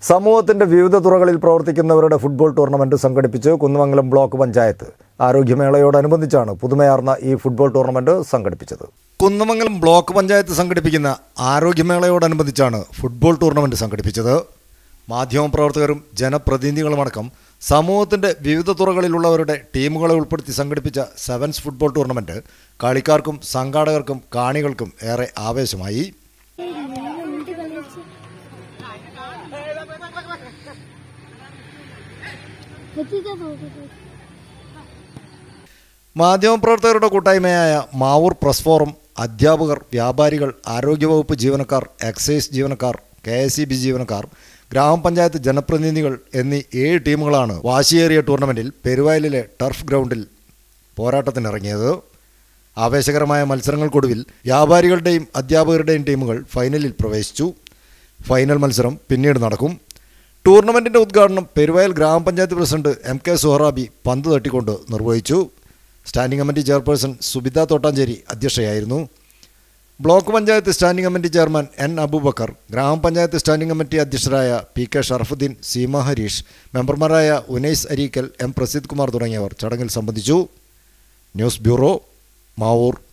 സമൂഹത്തിന്റെ വിവിധ തുറകളിൽ പ്രവർത്തിക്കുന്നവരുടെ football tournament സംഘടിപ്പിച്ച് കുന്നമംഗലം ബ്ലോക്ക് പഞ്ചായത്ത് ആരോഗ്യമേളയോടനുബന്ധിച്ചാണ് പുതുമയാർന്ന ഈ ഫുട്ബോൾ ടൂർണമെന്റ് സംഘടിപ്പിച്ചത് കുന്നമംഗലം ബ്ലോക്ക് പഞ്ചായത്ത് സംഘടിപ്പിക്കുന്ന ആരോഗ്യമേളയോടനുബന്ധിച്ചാണ് ഫുട്ബോൾ ടൂർണമെന്റ് സംഘടിപ്പിച്ചത് മാധ്യമപ്രവർത്തകരും ജനപ്രതിനിധികളുമടക്കം സമൂഹത്തിന്റെ വിവിധ തുറകളിലുള്ളവരുടെ ടീമുകളെ ഉൾപ്പെടുത്തി സംഘടിപ്പിച്ച സെവൻസ് ഫുട്ബോൾ ടൂർണമെന്റ് കളിക്കാർക്കും സംഘാടകർക്കും കാണികൾക്കും ഏറെ ആവേശമായി മാധ്യമപ്രവർത്തകരുടെ കൂട്ടായ്മയായ മാവൂർ പ്രസ് ഫോറം അധ്യാപകർ വ്യാപാരികൾ ആരോഗ്യവകുപ്പ് ജീവനക്കാർ എക്സൈസ് ജീവനക്കാർ കെ എസ് ഇ ബി ജീവനക്കാർ ഗ്രാമപഞ്ചായത്ത് ജനപ്രതിനിധികൾ എന്നീ ഏഴ് ടീമുകളാണ് വാശിയേറിയ ടൂർണമെൻറ്റിൽ പെരുവയലിലെ ടർഫ് ഗ്രൗണ്ടിൽ പോരാട്ടത്തിനിറങ്ങിയത് ആവേശകരമായ മത്സരങ്ങൾക്കൊടുവിൽ വ്യാപാരികളുടെയും അധ്യാപകരുടെയും ടീമുകൾ ഫൈനലിൽ പ്രവേശിച്ചു ഫൈനൽ മത്സരം പിന്നീട് നടക്കും ടൂർണമെൻറ്റിൻ്റെ ഉദ്ഘാടനം പെരുവയൽ ഗ്രാമപഞ്ചായത്ത് പ്രസിഡന്റ് എം കെ സുഹറാബി പന്ത് തട്ടിക്കൊണ്ട് നിർവഹിച്ചു standing committee chairperson Subitha Thottancheri അധ്യക്ഷയായിരുന്നു block panchayat standing committee chairman N Aboobacker ഗ്രാമപഞ്ചായത്ത് സ്റ്റാൻഡിംഗ് കമ്മിറ്റി അധ്യക്ഷരായ പി കെ ഷറഫുദ്ദീൻ സീമ ഹരീഷ് മെമ്പർമാരായ ഉനൈസ് അരീക്കൽ എം പ്രസിദ് കുമാർ തുടങ്ങിയവർ ചടങ്ങിൽ സംബന്ധിച്ചു ന്യൂസ് ബ്യൂറോ മാവൂർ